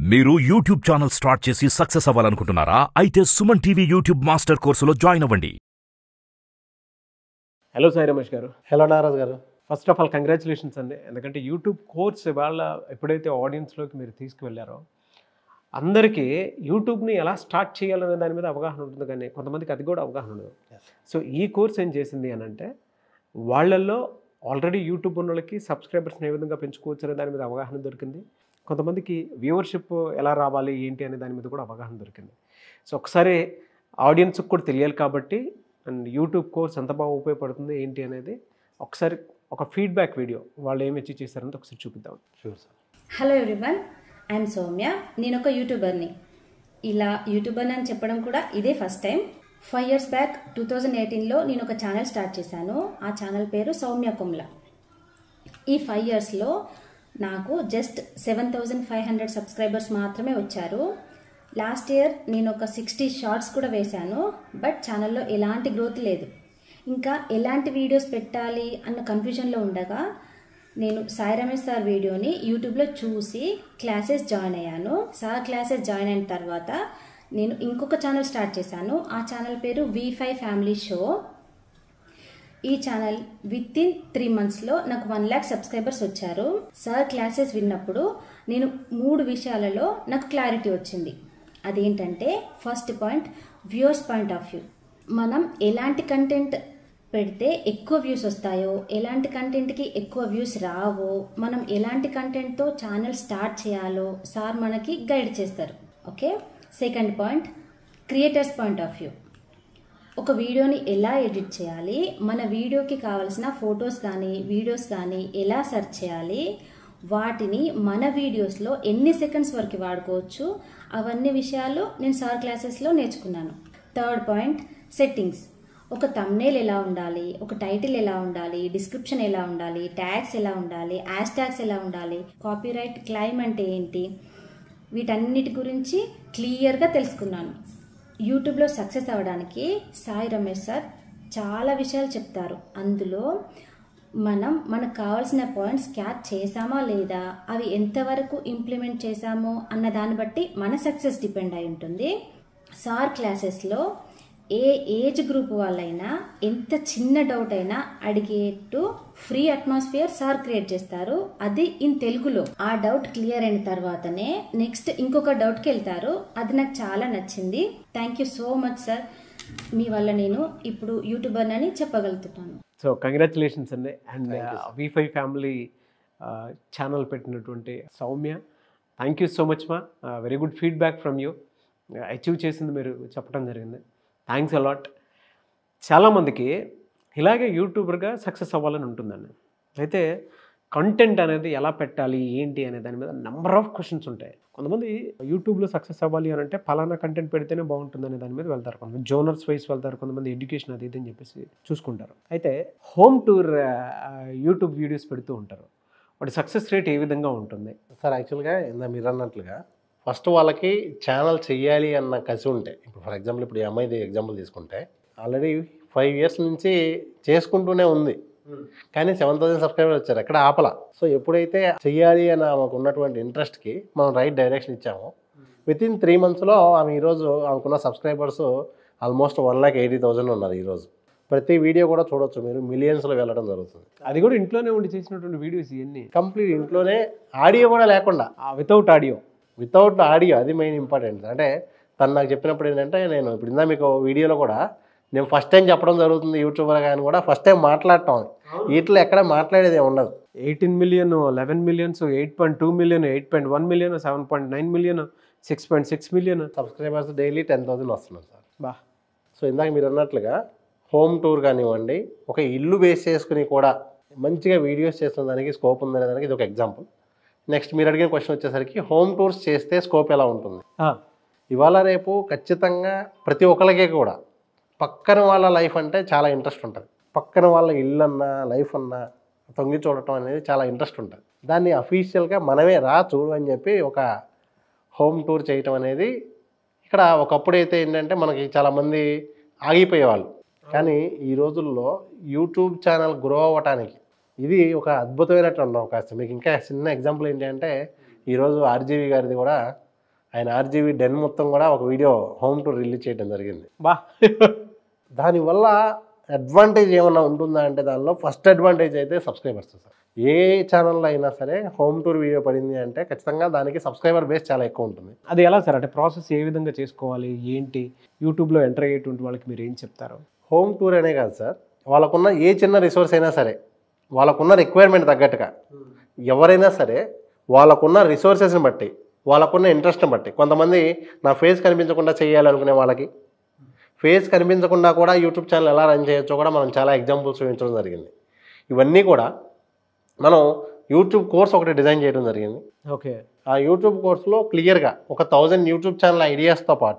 మీరు YouTube channel start చేసి success అవ్వాలనుకుంటున్నారా అయితే సుమన్ టీవీ యూట్యూబ్ మాస్టర్ కోర్సులో జాయిన్ అవ్వండి హలో సాయి రమేష్ గారు హలో నారాజ్ గారు ఫస్ట్ ఆఫ్ ఆల్ కంగ్రాచులేషన్స్ అండి ఎందుకంటే యూట్యూబ్ కోర్స్ ఇవాళ ఎప్పుడైతే ఆడియన్స్లోకి మీరు తీసుకువెళ్ళారో అందరికీ యూట్యూబ్ని ఎలా స్టార్ట్ చేయాలనే దాని మీద అవగాహన ఉంటుంది కానీ కొంతమందికి అది కూడా అవగాహన ఉండదు సో ఈ కోర్స్ ఏం చేసింది అని అంటే వాళ్ళల్లో ఆల్రెడీ యూట్యూబ్ ఉన్న వాళ్ళకి సబ్స్క్రైబర్స్ని ఏ విధంగా పెంచుకోవచ్చు అనే దాని మీద అవగాహన దొరికింది కొంతమందికి వ్యూవర్షిప్ ఎలా రావాలి ఏంటి అనే దాని మీద కూడా అవగాహన దొరికింది సో ఒకసారి ఆడియన్స్కి కూడా తెలియాలి కాబట్టి అండ్ యూట్యూబ్ కోర్స్ ఎంత బాగా ఉపయోగపడుతుంది ఏంటి అనేది ఒకసారి ఒక ఫీడ్బ్యాక్ వీడియో వాళ్ళు ఏమి అచీవ్ చేశారంటే ఒకసారి చూపిద్దాం sure sir hello everyone I'm Soumya నేను ఒక యూట్యూబర్ని ఇలా యూట్యూబర్ అని చెప్పడం కూడా ఇదే first time five years back two thousand ఎయిటీన్లో నేను ఒక ఛానల్ స్టార్ట్ చేశాను ఆ ఛానల్ పేరు సౌమ్య కుమ్ల ఈ ఫైవ్ ఇయర్స్లో నాకు just seven thousand five hundred subscribers మాత్రమే వచ్చారు లాస్ట్ ఇయర్ నేను ఒక సిక్స్టీ షార్ట్స్ కూడా వేశాను బట్ ఛానల్లో ఎలాంటి గ్రోత్ లేదు ఇంకా ఎలాంటి వీడియోస్ పెట్టాలి అన్న కన్ఫ్యూజన్లో ఉండగా నేను సాయి రమేష్ సార్ వీడియోని యూట్యూబ్లో చూసి క్లాసెస్ జాయిన్ అయ్యాను సార్ క్లాసెస్ జాయిన్ అయిన తర్వాత నేను ఇంకొక ఛానల్ స్టార్ట్ చేశాను ఆ ఛానల్ పేరు వి ఫైవ్ ఫ్యామిలీ షో ఈ ఛానల్ విత్ ఇన్ త్రీ మంత్స్లో నాకు వన్ ల్యాక్ సబ్స్క్రైబర్స్ వచ్చారు సార్ క్లాసెస్ విన్నప్పుడు నేను మూడు విషయాలలో నాకు క్లారిటీ వచ్చింది అదేంటంటే first point viewers point of view మనం ఎలాంటి కంటెంట్ పెడితే ఎక్కువ వ్యూస్ వస్తాయో ఎలాంటి కంటెంట్కి ఎక్కువ వ్యూస్ రావో మనం ఎలాంటి కంటెంట్తో ఛానల్ స్టార్ట్ చేయాలో సార్ మనకి గైడ్ చేస్తారు okay second point creators point of view ఒక వీడియోని ఎలా ఎడిట్ చేయాలి మన వీడియోకి కావాల్సిన ఫొటోస్ కానీ వీడియోస్ కానీ ఎలా సెర్చ్ చేయాలి వాటిని మన వీడియోస్లో ఎన్ని సెకండ్స్ వరకు వాడుకోవచ్చు అవన్నీ విషయాలు నేను సార్ క్లాసెస్లో నేర్చుకున్నాను థర్డ్ పాయింట్ సెట్టింగ్స్ ఒక తమ్నేల్ ఎలా ఉండాలి ఒక టైటిల్ ఎలా ఉండాలి డిస్క్రిప్షన్ ఎలా ఉండాలి ట్యాగ్స్ ఎలా ఉండాలి యాష్ ట్యాగ్స్ ఎలా ఉండాలి కాపీరైట్ క్లైమ్ అంటే ఏంటి వీటన్నిటి గురించి క్లియర్గా తెలుసుకున్నాను యూట్యూబ్లో సక్సెస్ అవ్వడానికి సాయి రమేష్ సార్ చాలా విషయాలు చెప్తారు అందులో మనం మనకు కావాల్సిన పాయింట్స్ క్యాచ్ చేసామా లేదా అవి ఎంతవరకు ఇంప్లిమెంట్ చేసామో అన్న దాన్ని బట్టి మన సక్సెస్ డిపెండ్ అయి ఉంటుంది సార్ క్లాసెస్లో ఏ ఏజ్ గ్రూప్ వాళ్ళైనా ఎంత చిన్న డౌట్ అయినా అడిగేట్టు ఫ్రీ అట్మాస్ఫియర్ సార్ క్రియేట్ చేస్తారు అది ఇన్ తెలుగులో ఆ డౌట్ క్లియర్ అయిన తర్వాతనే నెక్స్ట్ ఇంకొక డౌట్కి వెళ్తారు అది నాకు చాలా నచ్చింది thank you so much sir మీ వల్ల నేను ఇప్పుడు యూట్యూబర్ అని చెప్పగలుగుతున్నాను సో కంగ్రాచులేషన్స్ అండి and V five family channel పెట్టినటువంటి Soumya thank you so much మా very good feedback from you achieve చేసింది మీరు చెప్పడం జరిగింది థ్యాంక్స్ అలాట్ చాలామందికి ఇలాగే యూట్యూబర్గా సక్సెస్ అవ్వాలని ఉంటుందండి అయితే కంటెంట్ అనేది ఎలా పెట్టాలి ఏంటి అనే దాని మీద నెంబర్ ఆఫ్ క్వశ్చన్స్ ఉంటాయి కొంతమంది యూట్యూబ్లో సక్సెస్ అవ్వాలి అని అంటే ఫలానా కంటెంట్ పెడితేనే బాగుంటుంది అనే దాని మీద వెళ్తారు కొంతమంది జోనర్స్ వైస్ వెళ్తారు కొంతమంది ఎడ్యుకేషన్ అది ఇది అని చెప్పేసి చూసుకుంటారు అయితే హోమ్ టూర్ యూట్యూబ్ వీడియోస్ పెడుతూ ఉంటారు వాటి సక్సెస్ రేట్ ఏ విధంగా ఉంటుంది సార్ యాక్చువల్గా ఇందా మీరు అన్నట్లుగా ఫస్ట్ వాళ్ళకి ఛానల్ చెయ్యాలి అన్న కసి ఉంటే ఇప్పుడు ఫర్ ఎగ్జాంపుల్ ఇప్పుడు ఈ అమ్మాయిది ఎగ్జాంపుల్ తీసుకుంటే ఆల్రెడీ ఫైవ్ ఇయర్స్ నుంచి చేసుకుంటూనే ఉంది కానీ సెవెన్ థౌసండ్ సబ్స్క్రైబర్ వచ్చారు ఎక్కడ ఆపల సో ఎప్పుడైతే చెయ్యాలి అని ఆమెకు ఉన్నటువంటి ఇంట్రెస్ట్కి మనం రైట్ డైరెక్షన్ ఇచ్చామో విత్ ఇన్ త్రీ మంత్స్లో ఆమె ఈరోజు ఆమెకున్న subscribers almost one lakh eighty thousand ఉన్నారు ఈరోజు ప్రతి వీడియో కూడా చూడొచ్చు మీరు మిలియన్స్లో వెళ్ళడం జరుగుతుంది అది కూడా ఇంట్లోనే ఉండి చేసినటువంటి వీడియోస్ ఇవన్నీ కంప్లీట్ ఇంట్లోనే ఆడియో కూడా లేకుండా వితౌట్ ఆడియో వితౌట్ ఆడియో అది మెయిన్ ఇంపార్టెంట్ అంటే తను నాకు చెప్పినప్పుడు ఏంటంటే నేను ఇప్పుడు ఇందా మీకు వీడియోలో కూడా నేను ఫస్ట్ టైం చెప్పడం జరుగుతుంది యూట్యూబర్ కానీ కూడా ఫస్ట్ టైం మాట్లాడటం వీటిలో ఎక్కడ మాట్లాడేది ఏమి ఉండదు eighteen million eleven millions eight point two million eight point one million seven point nine million six point six million subscribers daily ten thousand వస్తున్నారు సార్ బా సో ఇందాక మీరు అన్నట్లుగా హోమ్ టూర్ కానివ్వండి ఒక ఇల్లు బేస్ చేసుకుని కూడా మంచిగా వీడియోస్ చేస్తున్న దానికి స్కోప్ ఉందనే దానికి ఇది ఒక ఎగ్జాంపుల్ నెక్స్ట్ మీరు అడిగిన క్వశ్చన్ వచ్చేసరికి హోమ్ టూర్స్ చేస్తే స్కోప్ ఎలా ఉంటుంది ఇవాళ రేపు ఖచ్చితంగా ప్రతి ఒక్కరికి కూడా పక్కన వాళ్ళ లైఫ్ అంటే చాలా ఇంట్రెస్ట్ ఉంటుంది పక్కన వాళ్ళ ఇల్లు అన్నా లైఫ్ అన్నా తొంగి చూడటం అనేది చాలా ఇంట్రెస్ట్ ఉంటుంది దాన్ని అఫీషియల్గా మనమే రా చూడు అని చెప్పి ఒక హోమ్ టూర్ చేయటం అనేది ఇక్కడ ఒకప్పుడు అయితే ఏంటంటే మనకి చాలామంది ఆగిపోయేవాళ్ళు కానీ ఈ రోజుల్లో యూట్యూబ్ ఛానల్ గ్రో అవ్వటానికి ఇది ఒక అద్భుతమైనటువంటి అవకాశం మీకు ఇంకా చిన్న ఎగ్జాంపుల్ ఏంటి అంటే ఈరోజు ఆర్జీవి గారిది కూడా ఆయన ఆర్జీవీ డెన్ మొత్తం కూడా ఒక వీడియో హోమ్ టూర్ రిలీజ్ చేయడం జరిగింది బా దానివల్ల అడ్వాంటేజ్ ఏమన్నా ఉంటుందా అంటే దానిలో ఫస్ట్ అడ్వాంటేజ్ అయితే సబ్స్క్రైబర్స్ సార్ ఏ ఛానల్లో అయినా సరే హోమ్ టూర్ వీడియో పడింది అంటే ఖచ్చితంగా దానికి సబ్స్క్రైబర్ బేస్ చాలా ఎక్కువ ఉంటుంది అది ఎలా సార్ అంటే ప్రాసెస్ ఏ విధంగా చేసుకోవాలి ఏంటి యూట్యూబ్లో ఎంటర్ అయ్యేటువంటి వాళ్ళకి మీరు ఏం చెప్తారు హోమ్ టూర్ అనే కాదు సార్ వాళ్ళకున్న ఏ చిన్న రిసోర్స్ అయినా సరే వాళ్ళకున్న రిక్వైర్మెంట్ తగ్గట్టుగా ఎవరైనా సరే వాళ్ళకున్న రిసోర్సెస్ని బట్టి వాళ్ళకున్న ఇంట్రెస్ట్ని బట్టి కొంతమంది నా ఫేస్ కనిపించకుండా చేయాలనుకునే వాళ్ళకి ఫేస్ కనిపించకుండా కూడా యూట్యూబ్ ఛానల్ ఎలా రన్ చేయొచ్చో కూడా మనం చాలా ఎగ్జాంపుల్స్ చూపించడం జరిగింది ఇవన్నీ కూడా మనం యూట్యూబ్ కోర్స్ ఒకటి డిజైన్ చేయడం జరిగింది ఓకే ఆ యూట్యూబ్ కోర్సులో క్లియర్గా ఒక థౌజండ్ యూట్యూబ్ ఛానల్ ఐడియాస్తో పాటు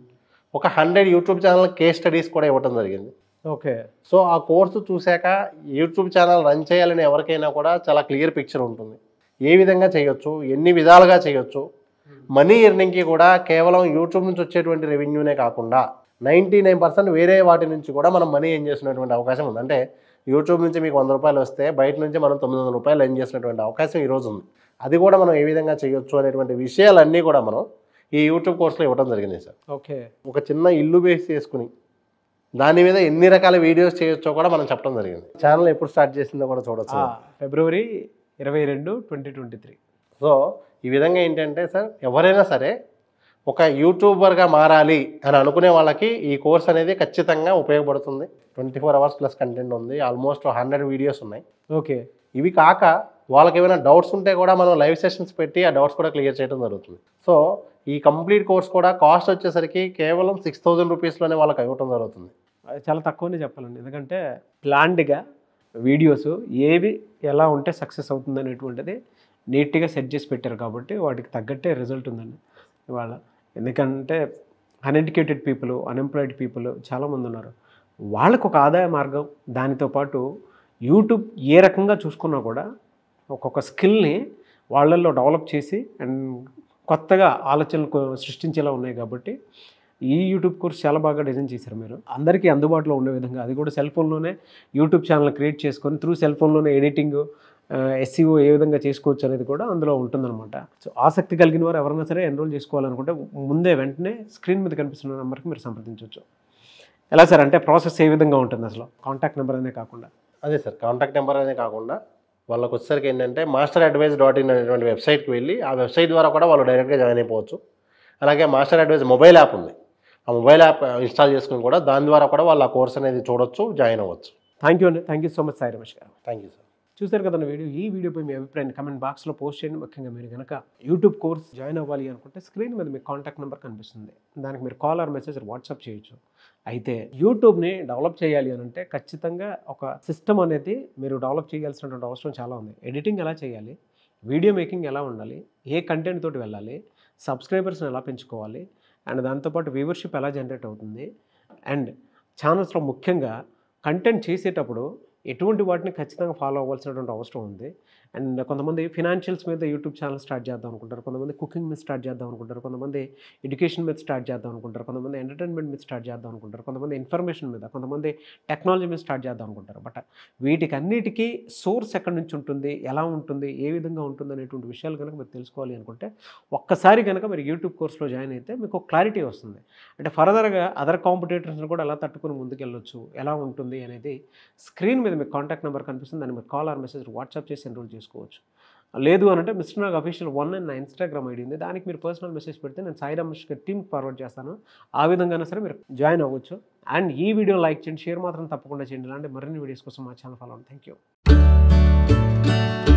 ఒక hundred YouTube channel case studies కూడా ఇవ్వడం జరిగింది ఓకే సో ఆ కోర్సు చూశాక యూట్యూబ్ ఛానల్ రన్ చేయాలని ఎవరికైనా కూడా చాలా క్లియర్ పిక్చర్ ఉంటుంది ఏ విధంగా చేయొచ్చు ఎన్ని విధాలుగా చేయొచ్చు మనీ ఎర్నింగ్కి కూడా కేవలం యూట్యూబ్ నుంచి వచ్చేటువంటి రెవెన్యూనే కాకుండా నైంటీ నైన్ పర్సెంట్ వేరే వాటి నుంచి కూడా మనం మనీ ఎర్న్ చేసినటువంటి అవకాశం ఉంది అంటే యూట్యూబ్ నుంచి మీకు వంద రూపాయలు వస్తే బయట నుంచి మనం తొమ్మిది వందల రూపాయలు ఎర్న్ చేసినటువంటి అవకాశం ఈరోజు ఉంది అది కూడా మనం ఏ విధంగా చేయొచ్చు అనేటువంటి విషయాలన్నీ కూడా మనం ఈ యూట్యూబ్ కోర్సులో ఇవ్వడం జరిగింది సార్ ఓకే ఒక చిన్న ఇల్లు బేస్ చేసుకుని దాని మీద ఎన్ని రకాల వీడియోస్ చేయొచ్చో కూడా మనం చెప్పడం జరిగింది ఛానల్ ఎప్పుడు స్టార్ట్ చేసిందో కూడా చూడొచ్చు ఫిబ్రవరి ఇరవై రెండు ట్వంటీ ట్వంటీ త్రీ సో ఈ విధంగా ఏంటంటే సార్ ఎవరైనా సరే ఒక యూట్యూబర్గా మారాలి అని అనుకునే వాళ్ళకి ఈ కోర్స్ అనేది ఖచ్చితంగా ఉపయోగపడుతుంది twenty four hours plus content ఉంది ఆల్మోస్ట్ హండ్రెడ్ వీడియోస్ ఉన్నాయి ఓకే ఇవి కాక వాళ్ళకి ఏమైనా డౌట్స్ ఉంటే కూడా మనం లైవ్ సెషన్స్ పెట్టి ఆ డౌట్స్ కూడా క్లియర్ చేయడం జరుగుతుంది సో ఈ కంప్లీట్ కోర్స్ కూడా కాస్ట్ వచ్చేసరికి కేవలం సిక్స్ థౌజండ్ రూపీస్లోనే వాళ్ళకి ఇవ్వడం జరుగుతుంది అది చాలా తక్కువనే చెప్పాలండి ఎందుకంటే ప్లాన్డ్గా వీడియోస్ ఏవి ఎలా ఉంటే సక్సెస్ అవుతుంది అనేటువంటిది నీట్గా సెట్ చేసి పెట్టారు కాబట్టి వాటికి తగ్గట్టే రిజల్ట్ ఉందండి ఇవాళ ఎందుకంటే అన్ఎడ్యుకేటెడ్ పీపుల్ అన్ఎంప్లాయిడ్ పీపుల్ చాలామంది ఉన్నారు వాళ్ళకు ఒక ఆదాయ మార్గం దానితో పాటు యూట్యూబ్ ఏ రకంగా చూసుకున్నా కూడా ఒక్కొక్క స్కిల్ని వాళ్ళల్లో డెవలప్ చేసి అండ్ కొత్తగా ఆలోచనలు కొ- సృష్టించేలా ఉన్నాయి కాబట్టి ఈ యూట్యూబ్ కోర్స్ చాలా బాగా డిజైన్ చేశారు మీరు అందరికీ అందుబాటులో ఉండే విధంగా అది కూడా సెల్ ఫోన్లోనే యూట్యూబ్ ఛానల్ క్రియేట్ చేసుకొని త్రూ సెల్ ఫోన్లోనే ఎడిటింగ్ ఎస్సీఓ ఏ విధంగా చేసుకోవచ్చు అనేది కూడా అందులో ఉంటుందన్నమాట సో ఆసక్తి కలిగిన వారు ఎవరైనా సరే ఎన్రోల్ చేసుకోవాలనుకుంటే ముందే వెంటనే స్క్రీన్ మీద కనిపిస్తున్న నెంబర్కి మీరు సంప్రదించవచ్చు ఎలా సార్ అంటే ప్రాసెస్ ఏ విధంగా ఉంటుంది అసలు కాంటాక్ట్ నెంబర్ అనే కాకుండా అదే సార్ కాంటాక్ట్ నెంబర్ అనే కాకుండా వాళ్ళకి వచ్చేసరికి ఏంటంటే మాస్టర్ అడ్వైజ్ డాట్ ఇన్ అనేటువంటి వెబ్సైట్కి వెళ్ళి ఆ వెబ్సైట్ ద్వారా కూడా వాళ్ళు డైరెక్ట్గా జాయిన్ అయిపోవచ్చు అలాగే మాస్టర్ అడ్వైజ్ మొబైల్ యాప్ ఉంది ఆ మొబైల్ యాప్ ఇన్స్టాల్ చేసుకుని కూడా దాని ద్వారా కూడా వాళ్ళు ఆ కోర్స్ అనేది చూడొచ్చు జాయిన్ అవ్వచ్చు థ్యాంక్ యూ అండి thank you so much Sai Ramesh garu thank you sir చూశారు కదా వీడియో ఈ వీడియోపై మీ అభిప్రాయాన్ని కమెంట్ బాక్స్లో పోస్ట్ చేయండి ముఖ్యంగా మీరు కనుక యూట్యూబ్ కోర్స్ జాయిన్ అవ్వాలి అనుకుంటే స్క్రీన్ మీద మీ కాంటాక్ట్ నెంబర్ కనిపిస్తుంది దానికి మీరు కాల్ ఆర్ మెసేజ్ వాట్సాప్ చేయొచ్చు అయితే యూట్యూబ్ని డెవలప్ చేయాలి అని అంటే ఖచ్చితంగా ఒక సిస్టమ్ అనేది మీరు డెవలప్ చేయాల్సినటువంటి అవసరం చాలా ఉంది ఎడిటింగ్ ఎలా చేయాలి వీడియో మేకింగ్ ఎలా ఉండాలి ఏ కంటెంట్ తోటి వెళ్ళాలి సబ్స్క్రైబర్స్ని ఎలా పెంచుకోవాలి అండ్ దాంతోపాటు వ్యూవర్షిప్ ఎలా జనరేట్ అవుతుంది అండ్ ఛానల్స్లో ముఖ్యంగా కంటెంట్ చేసేటప్పుడు ఎటువంటి వాటిని ఖచ్చితంగా ఫాలో అవ్వాల్సినటువంటి అవసరం ఉంది అండ్ కొంతమంది ఫినాన్షియల్స్ మీద యూట్యూబ్ ఛానల్ స్టార్ట్ చేద్దాం అనుకుంటారు కొంతమంది కుకింగ్ మీద స్టార్ట్ చేద్దాం అనుకుంటారు కొంతమంది ఎడ్యుకేషన్ మీద స్టార్ట్ చేద్దాం అనుకుంటారు కొంతమంది ఎంటర్టైన్మెంట్ మీద స్టార్ట్ చేద్దాం అనుకుంటారు కొంతమంది ఇన్ఫర్మేషన్ మీద కొంతమంది టెక్నాలజీ మీద స్టార్ట్ చేద్దాం అనుకుంటారు బట్ వీటికి అన్నిటికీ సోర్స్ ఎక్కడి నుంచి ఉంటుంది ఎలా ఉంటుంది ఏ విధంగా ఉంటుంది అనేటువంటి విషయాలు కనుక మీరు తెలుసుకోవాలి అనుకుంటే ఒక్కసారి కనుక మీరు యూట్యూబ్ కోర్స్లో జాయిన్ అయితే మీకు ఒక క్లారిటీ వస్తుంది అంటే ఫర్దర్గా అదర్ కాంపిటేటర్స్ని కూడా ఎలా తట్టుకుని ముందుకెళ్ళొచ్చు ఎలా ఉంటుంది అనేది స్క్రీన్ మీద మీకు కాంటాక్ట్ నెంబర్ కనిపిస్తుంది దాన్ని మీరు కాల్ ఆర్ మెసేజ్ వాట్సాప్ చేసి ఎన్రోల్ చేసుకోవచ్చు లేదు అని అంటే mister Nag official one and నా ఇన్స్టాగ్రామ్ ఐడి ఉంది దానికి మీరు పర్సనల్ మెసేజ్ పెడితే నేను సాయి రమేష్ గారి టీమ్ ఫార్వర్డ్ చేస్తాను ఆ విధంగానే సరే మీరు జాయిన్ అవ్వచ్చు అండ్ ఈ వీడియో లైక్ చేయండి షేర్ మాత్రం తప్పకుండా చేయండి ఇలాంటి మరిన్ని వీడియోస్ కోసం మా ఛానల్ ఫాలో థ్యాంక్ యూ